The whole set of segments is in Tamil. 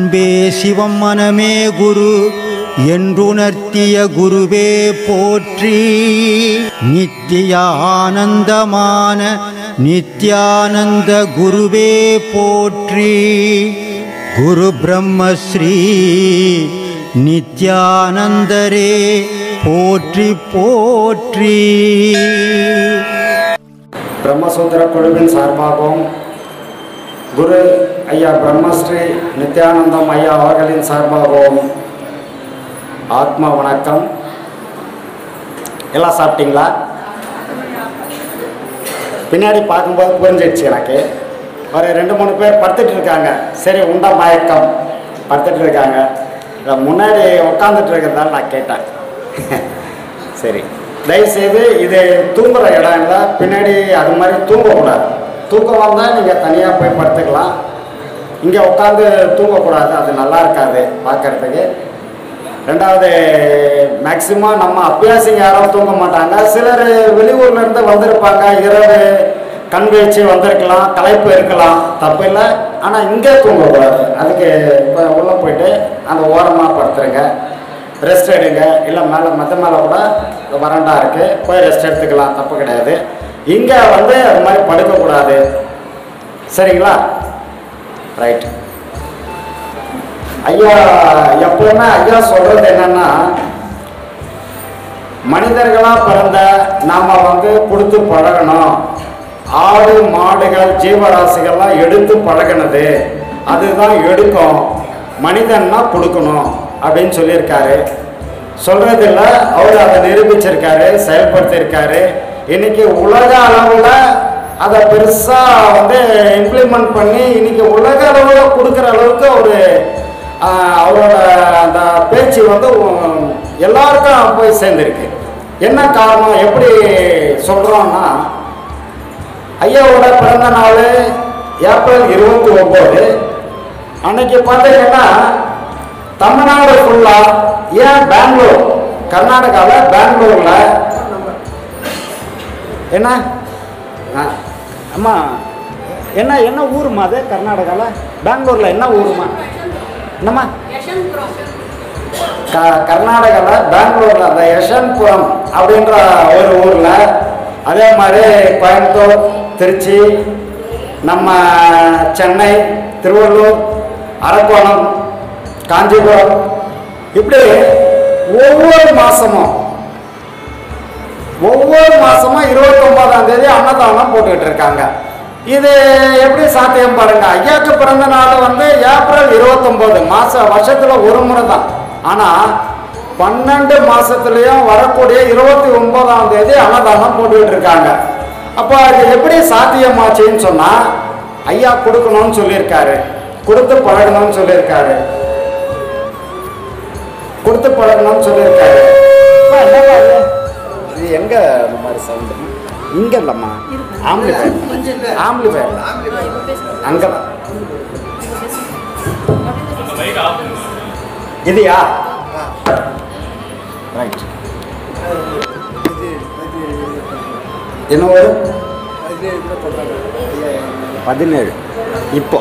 அன்பே சிவம் மனமே குரு என்றுணர்த்திய குருவே போற்றி நித்திய ஆனந்தமான நித்யானந்த குருவே போற்றி குரு பிரம்மஸ்ரீ நித்யானந்தரே போற்றி போற்றி பிரம்மசூத்திர குழுவின் சார்பாகவும் குரு ஐயா பிரம்மஸ்ரீ நித்யானந்தம் ஐயா அவர்களின் சார்பாகவும் ஆத்மா வணக்கம் எல்லாம் சாப்பிட்டீங்களா பின்னாடி பார்க்கும்போது புரிஞ்சிடுச்சு எனக்கு ஒரு ரெண்டு மூணு பேர் படுத்துட்டு இருக்காங்க சரி உண்ட மயக்கம் படுத்துட்டு இருக்காங்க இதை முன்னாடி உட்காந்துட்டு இருக்கிறதால நான் கேட்டேன் சரி தயவுசெய்து இது தூங்குற இடம் இல்லை பின்னாடி அது மாதிரி தூங்கக்கூடாது தூக்கம் வந்தால் நீங்கள் தனியாக போய் படுத்துக்கலாம் இங்கே உட்காந்து தூங்கக்கூடாது அது நல்லா இருக்காது பார்க்கறதுக்கு ரெண்டாவது மேக்சிமம் நம்ம அபியாசிங்க யாரும் தூங்க மாட்டாங்க சிலர் வெளியூர்ல இருந்து வந்திருப்பாங்க இரவு கண் வீழ்ச்சி வந்திருக்கலாம் களைப்பு இருக்கலாம் தப்பு இல்லை ஆனால் இங்கே தூங்கக்கூடாது அதுக்கு இப்போ உள்ளே போயிட்டு அந்த ஓரமாக படுத்துருங்க ரெஸ்ட் எடுங்க இல்லை மேலே மற்ற மேலே கூட வறண்டா இருக்குது போய் ரெஸ்ட் எடுத்துக்கலாம் தப்பு கிடையாது இங்கே வந்து அது மாதிரி படுக்கக்கூடாது சரிங்களா ரைட் ஐயா எப்பவுமே ஐயா சொல்றது என்னன்னா மனிதர்களா பிறந்த நாம வந்து கொடுத்து பழகணும் ஆடு மாடுகள் ஜீவராசிகள்லாம் எடுத்து பழகினது அதுதான் எடுக்கும் மனிதன்னா கொடுக்கணும் அப்படின்னு சொல்லியிருக்காரு சொல்றது இல்ல அவர் அதை நிரூபிச்சிருக்காரு செயல்படுத்தியிருக்காரு இன்னைக்கு உலக அளவில் அதை பெருசா வந்து இம்ப்ளிமெண்ட் பண்ணி இன்னைக்கு உலக அளவில் கொடுக்குற அளவுக்கு ஒரு ஆஹ், அவரோட அந்த பேச்சு வந்து உம், எல்லாருக்கும் போய் சேர்ந்துருக்கு என்ன காரணம் எப்படி சொல்றோம்னா ஐயாவோட பிறந்த நாள் ஏப்ரல் இருபத்தி ஒம்பது அன்னைக்கு பார்த்தீங்கன்னா தமிழ்நாடு ஃபுல்லா ஏன் பெங்களூர் கர்நாடகாவில் பெங்களூர்ல என்ன ஆ, அம்மா என்ன என்ன ஊருமா அது கர்நாடகாவில் பெங்களூரில் என்ன ஊருமா என்னம்மா க கர்நாடகாவில் பெங்களூரில் அந்த யஷன்புரம் அப்படின்ற ஒரு ஊரில் அதே மாதிரி கோயம்புத்தூர் திருச்சி நம்ம சென்னை திருவள்ளூர் அரக்கோணம் காஞ்சிபுரம் இப்படி ஒவ்வொரு மாதமும் ஒவ்வொரு மாசமும் இருபத்தி ஒன்பதாம் தேதி அன்னதானம் போட்டுக்கிட்டு இருக்காங்க இது எப்படி சாத்தியம் பாருங்க ஐயாக்கு பிறந்த நாள் வந்து ஏப்ரல் இருபத்தொன்பது மாச வருஷத்துல ஒரு முறை தான் ஆனா பன்னெண்டு மாசத்துலயும் வரக்கூடிய இருபத்தி ஒன்பதாம் தேதி அன்னதானம் போட்டுக்கிட்டு இருக்காங்க அப்போ அது எப்படி சாத்தியமாச்சுன்னு சொன்னா ஐயா கொடுக்கணும்னு சொல்லியிருக்காரு கொடுத்து பழகணும்னு சொல்லியிருக்காரு கொடுத்து பழகணும்னு சொல்லியிருக்காரு அப்பா, என்னப்பா இது? இது எங்க இந்த மாதிரி சவுண்டு இங்க இல்லம்மா ஆம்பளி பேர் ஆம்பளி பேர் அங்கதான் இதுயா ரைட் என்ன ஒரு பதினேழு இப்போ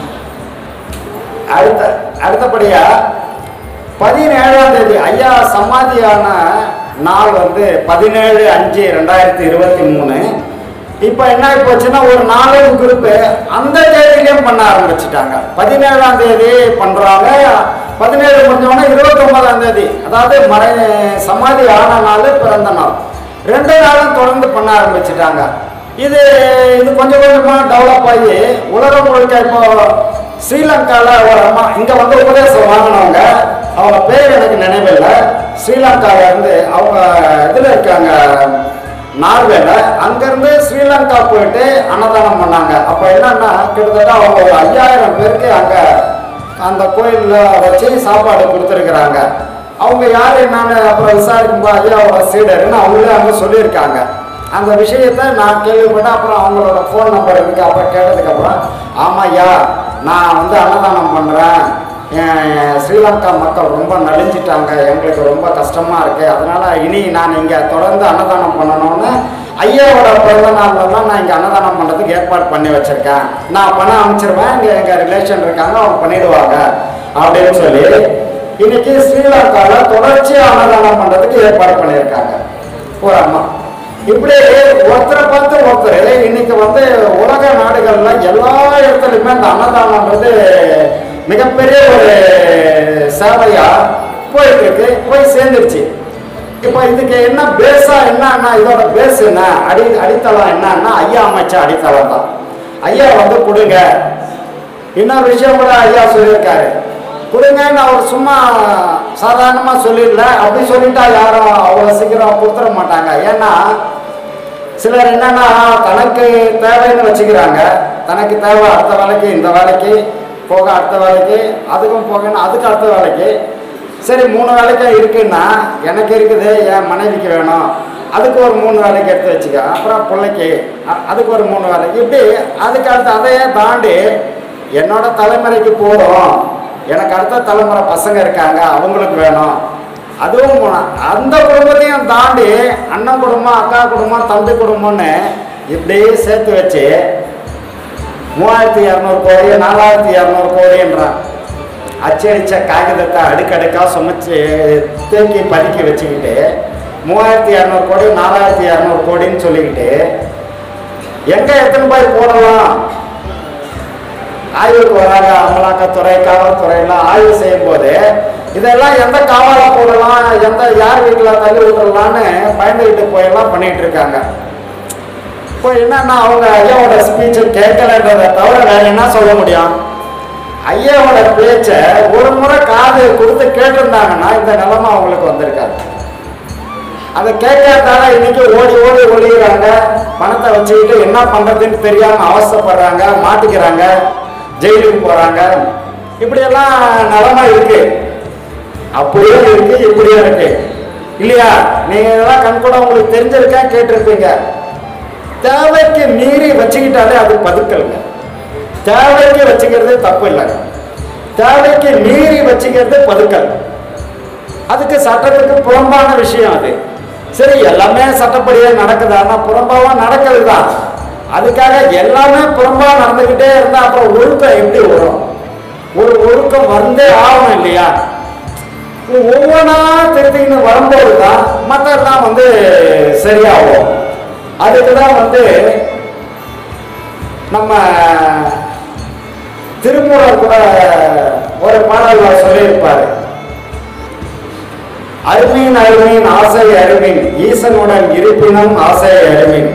அடுத்த அடுத்தபடியா பதினேழாம் தேதி ஐயா சமாதியான நாள் வந்து பதினேழு அஞ்சு ரெண்டாயிரத்தி இருபத்தி மூணு இப்போ என்ன ஆகி போச்சுன்னா ஒரு நாலு குரூப்பு அந்த தேதியிலையும் பண்ண ஆரம்பிச்சிட்டாங்க பதினேழாம் தேதி பண்றாங்க பதினேழு முடிஞ்சவொடனே இருபத்தி ஒன்பதாம் தேதி அதாவது மறை சமாதி ஆன நாள் பிறந்த நாள் ரெண்டு நாளும் தொடர்ந்து பண்ண ஆரம்பிச்சிட்டாங்க இது இது கொஞ்சம் கொஞ்சமா டெவலப் ஆகி உலகம் முழுக்க இப்போ ஸ்ரீலங்கால ஒரு அம்மா இங்க வந்து உபதேசம் வாங்கினவங்க அவங்க பேர் எனக்கு நினைவில்லை ஸ்ரீலங்கால இருந்து அவங்க இதுல இருக்காங்க நார்வேல அங்கிருந்து ஸ்ரீலங்கா போயிட்டு அன்னதானம் பண்ணாங்க அப்ப என்னன்னா கிட்டத்தட்ட அவங்க ஒரு ஐயாயிரம் பேருக்கு அங்க அந்த கோயில்ல வச்சு சாப்பாடு கொடுத்துருக்குறாங்க அவங்க யார் என்னன்னு அப்புறம் விசாரிக்கும்போது ஐயாவோட சீடர்னு அவங்களே அங்கே சொல்லியிருக்காங்க அந்த விஷயத்த நான் கேள்விப்பட்டேன் அப்புறம் அவங்களோட ஃபோன் நம்பர் இருக்கு அப்புறம் கேட்டதுக்கப்புறம் ஆமாம் ஐயா நான் வந்து அன்னதானம் பண்ணுறேன் ஸ்ரீலங்கா மக்கள் ரொம்ப நலிஞ்சிட்டாங்க எங்களுக்கு ரொம்ப கஷ்டமாக இருக்குது அதனால் இனி நான் இங்கே தொடர்ந்து அன்னதானம் பண்ணணும்னு ஐயாவோட பிறந்த நாள்லாம் நான் இங்கே அன்னதானம் பண்ணுறதுக்கு ஏற்பாடு பண்ணி வச்சுருக்கேன் நான் பணம் அனுப்பிச்சிருவேன் இங்கே எங்கள் ரிலேஷன் இருக்காங்க அவங்க பண்ணிடுவாங்க அப்படின்னு சொல்லி இன்னைக்கு ஸ்ரீலங்கால தொடர்ச்சியா அன்னதானம் பண்றதுக்கு ஏற்பாடு பண்ணியிருக்காங்க ஒரு அம்மா இப்படி ஒருத்தரை பார்த்து ஒருத்தர் இன்னைக்கு வந்து உலக நாடுகள்ல எல்லா இடத்துலையுமே இந்த அன்னதானம்ன்றது மிகப்பெரிய ஒரு சேவையா போயிட்டு இருக்கு போய் சேர்ந்துருச்சு இப்போ இதுக்கு என்ன பேஸா என்னன்னா இதோட பேஸ் என்ன அடி அடித்தளம் என்னன்னா ஐயா அமைச்ச அடித்தளம் தான் ஐயா வந்து கொடுங்க இன்னொரு விஷயம் கூட ஐயா சொல்லியிருக்காரு கொடுங்கன்னு அவர் சும்மா சாதாரணமாக சொல்லிடல அப்படி சொல்லிட்டா யாரும் அவ்வளோ சீக்கிரம் கொடுத்துட மாட்டாங்க ஏன்னா சிலர் என்னன்னா தனக்கு தேவைன்னு வச்சுக்கிறாங்க தனக்கு தேவை அடுத்த வேலைக்கு இந்த வேலைக்கு போக அடுத்த வேலைக்கு அதுக்கும் போகணும் அதுக்கு அடுத்த வேலைக்கு சரி மூணு வேலைக்கு இருக்குன்னா எனக்கு இருக்குது என் மனைவிக்கு வேணும் அதுக்கு ஒரு மூணு வேலைக்கு எடுத்து வச்சுக்க அப்புறம் பிள்ளைக்கு அ- அதுக்கு ஒரு மூணு வேலைக்கு இப்படி அதுக்கு அடுத்து அதையே தாண்டி என்னோட தலைமுறைக்கு போதும் எனக்கு அடுத்த தலைமுறை பசங்க இருக்காங்க அவங்களுக்கு வேணும் அதுவும் போனா- அந்த குடும்பத்தையும் தாண்டி அண்ணன் குடும்பம் அக்கா குடும்பம் தம்பி குடும்பம்னு இப்படியே சேர்த்து வச்சு மூவாயிரத்தி இரநூறு கோடி நாலாயிரத்தி இரநூறு கோடின்றான் அச்சடிச்ச காகிதத்தை அடுக்கடுக்கா சுமைச்சு தேக்கி பதுக்கி வச்சுக்கிட்டு மூவாயிரத்தி இரநூறு கோடி நாலாயிரத்தி இரநூறு கோடின்னு சொல்லிக்கிட்டு எங்க எத்தனை பேர் போடலாம் ஆய்வுக்கு வராங்க அமலாக்கத்துறை காவல்துறையெல்லாம் ஆய்வு செய்யும் போது இதெல்லாம் எந்த காவலா போடலாம் எந்த யார் வீட்டில் தள்ளி விட்டுறலான்னு பயந்துகிட்டு போயெல்லாம் பண்ணிட்டு இருக்காங்க இப்போ என்னன்னா அவங்க ஐயாவோட ஸ்பீச்சை கேட்கலன்றதை தவிர வேற என்ன சொல்ல முடியும் ஐயாவோட பேச்சை ஒரு முறை காது கொடுத்து கேட்டிருந்தாங்கன்னா இந்த நிலைமை அவங்களுக்கு வந்திருக்காது அதை கேட்காதால இன்னைக்கு ஓடி ஓடி ஒளிகிறாங்க பணத்தை வச்சுக்கிட்டு என்ன பண்றதுன்னு தெரியாம அவசப்படுறாங்க மாட்டிக்கிறாங்க ஜெயிலுக்கு போறாங்க இப்படியெல்லாம் நிலைமை இருக்கு அப்படியும் இருக்கு இப்படியும் இருக்கு இல்லையா நீங்க இதெல்லாம் கண்கூட உங்களுக்கு தெரிஞ்சிருக்கேன் கேட்டிருப்பீங்க தேவைக்கு மீறி வச்சுக்கிட்டாலே அது பதுக்கல்ங்க தேவைக்கு வச்சுக்கிறது தப்பு இல்லைங்க தேவைக்கு மீறி வச்சுக்கிறது பதுக்கல் அதுக்கு சட்டத்துக்கு புறம்பான விஷயம் அது சரி எல்லாமே சட்டப்படியே நடக்குதான்னா புறம்பாவா நடக்குது தான் அதுக்காக எல்லாமே புறம்பா நடந்துக்கிட்டே இருந்தா அப்புறம் ஒழுக்கம் எப்படி வரும் ஒரு ஒழுக்கம் வந்தே ஆகணும் இல்லையா ஒவ்வொன்றா திருத்திக்கின்னு வரும்போது தான் மற்றெல்லாம் வந்து சரியாகும் அதுக்கு தான் வந்து நம்ம திருமூலர் கூட ஒரு பாடல்ல சொல்லியிருப்பாரு அருமீன் அருமீன் ஆசை அருமீன் ஈசனுடன் இருப்பினும் ஆசை அருமீன்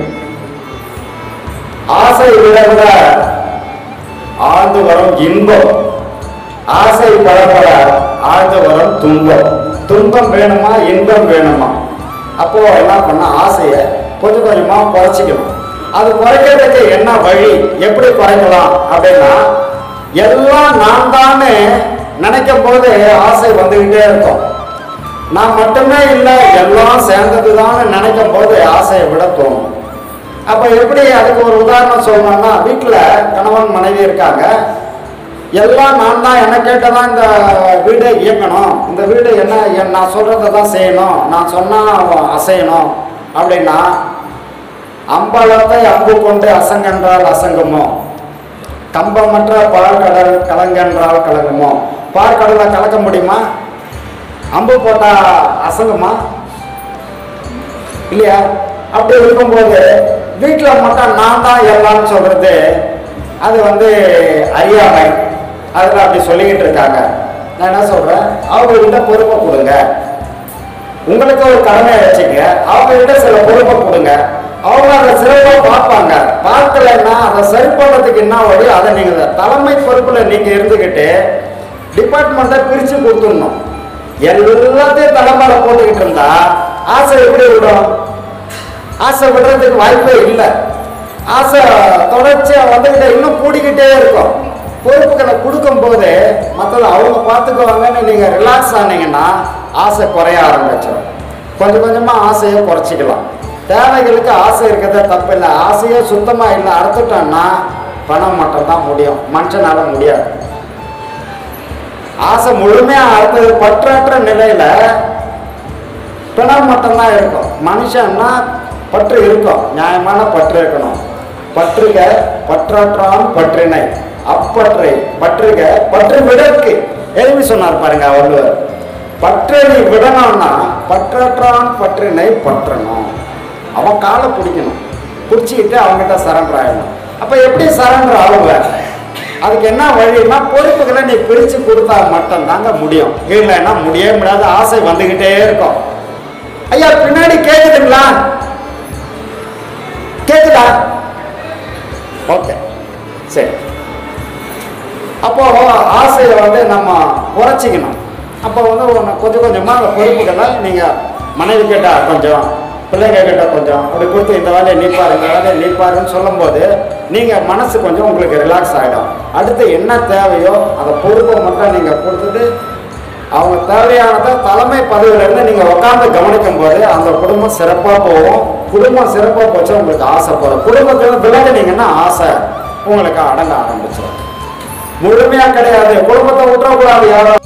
ஆசை விட விட ஆழ்ந்து வரும் இன்பம் ஆசை படப்பட ஆழ்ந்து வரும் துன்பம் துன்பம் வேணுமா இன்பம் வேணுமா அப்போ என்ன பண்ண ஆசையை கொஞ்சம் கொஞ்சமா குறைச்சிக்கணும் அது குறைக்கிறதுக்கு என்ன வழி எப்படி குறைக்கலாம் அப்படின்னா எல்லாம் நான் தானே நினைக்கும் போது ஆசை வந்துகிட்டே இருக்கும் நான் மட்டுமே இல்லை எல்லாம் சேர்ந்ததுதான் நினைக்கும் போது ஆசையை விட தோணும் அப்போ எப்படி அதுக்கு ஒரு உதாரணம் சொல்லணும்னா வீட்டில் கணவன் மனைவி இருக்காங்க எல்லாம் நான் தான் என்ன கேட்டதான் இந்த வீடை இயக்கணும் இந்த வீடு என்ன என் நான் சொல்கிறத தான் செய்யணும் நான் சொன்னால் அசையணும் அப்படின்னா அம்பலத்தை அம்பு கொண்டு அசங்கென்றால் அசங்குமோ கம்பமற்ற பால்கடல் கலங்கென்றால் கலங்குமோ பால்கடலை கலக்க முடியுமா அம்பு போட்டா அசங்குமா இல்லையா அப்படி இருக்கும்போது வீட்டில் மட்டும் நான் தான் எல்லாம்னு சொல்றது அது வந்து அறியாமை அதில் அப்படி சொல்லிக்கிட்டு இருக்காங்க நான் என்ன சொல்றேன் அவங்ககிட்ட பொறுப்பை கொடுங்க உங்களுக்கு ஒரு கடமையை வச்சுங்க அவங்ககிட்ட சில பொறுப்பை கொடுங்க அவங்க அதை சிறப்பாக பார்ப்பாங்க பார்க்கலைன்னா அதை சரி பண்ணுறதுக்கு என்ன வழி அதை நீங்கள் தலைமை பொறுப்பில் நீங்கள் இருந்துக்கிட்டு டிபார்ட்மெண்ட்டை பிரித்து கொடுத்துடணும் எல்லாத்தையும் தலைமையில போட்டுக்கிட்டு இருந்தா ஆசை எப்படி விடும் ஆசை விடுறதுக்கு வாய்ப்பே இல்லை ஆசை தொடர்ச்சியாக வந்துக்கிட்டே இன்னும் கூடிக்கிட்டே இருக்கும் பொறுப்புகளை கொடுக்கும்போது மற்றது அவங்க பார்த்துக்குவாங்கன்னு நீங்கள் ரிலாக்ஸ் ஆனீங்கன்னா ஆசை குறைய ஆரம்பிச்சிடும் கொஞ்சம் கொஞ்சமாக ஆசையை குறைச்சிக்கலாம் தேவைகளுக்கு ஆசை இருக்கிறத தப்பு இல்லை ஆசையே சுத்தமாக இல்லை அறுத்துட்டோம்னா பணம் மட்டும்தான் முடியும் மனுஷனால முடியாது ஆசை முழுமையா அடுத்தது பற்றற்ற நிலையில பிணம் மட்டும்தான் இருக்கும் மனுஷன்னா பற்று இருக்கும் நியாயமான பற்று இருக்கணும் பற்றுக பற்றற்றான் பற்றினை அப்பற்றை பற்றுக பற்று விடற்கு எழுதி சொன்னார் பாருங்க வள்ளுவர் பற்றடி விடணும்னா பற்றற்றான் பற்றினை பற்றணும் அவன் காலை பிடிக்கணும் பிடிச்சிக்கிட்டு அவங்ககிட்ட சரண்டர் ஆகணும் அப்போ எப்படி சரண்டர் ஆகுவ அதுக்கு என்ன வழின்னா பொறுப்புகளை நீ பிரித்து கொடுத்தா மட்டும் தாங்க முடியும் இல்லைன்னா முடியவே முடியாத ஆசை வந்துக்கிட்டே இருக்கும் ஐயா பின்னாடி கேக்குதுங்களா கேக்குதா ஓகே சரி அப்போ ஆசையை வந்து நம்ம குறைச்சிக்கணும் அப்போ வந்து ஒன்று கொஞ்சம் கொஞ்சமாக அந்த பொறுப்புகளை நீங்கள் மனைவி கிட்ட கொஞ்சம் பிள்ளைங்க கிட்ட கொஞ்சம் அப்படி கொடுத்து இந்த வேலையை நீப்பாரு இந்த வேலையை நீப்பாருன்னு சொல்லும்போது நீங்கள் மனசு கொஞ்சம் உங்களுக்கு ரிலாக்ஸ் ஆகிடும் அடுத்து என்ன தேவையோ அந்த பொறுப்பை மட்டும் நீங்கள் கொடுத்துட்டு அவங்க தேவையானதை தலைமை பதவியிலேருந்து நீங்கள் உட்காந்து கவனிக்கும் போது அந்த குடும்பம் சிறப்பாக போகும் குடும்பம் சிறப்பாக போச்சு உங்களுக்கு ஆசைப்படும் குடும்பத்தில் விலகினீங்கன்னா ஆசை உங்களுக்கு அடங்க ஆரம்பிச்சிடும் முழுமையாக கிடையாது குடும்பத்தை விட்டுறக்கூடாது யாரும்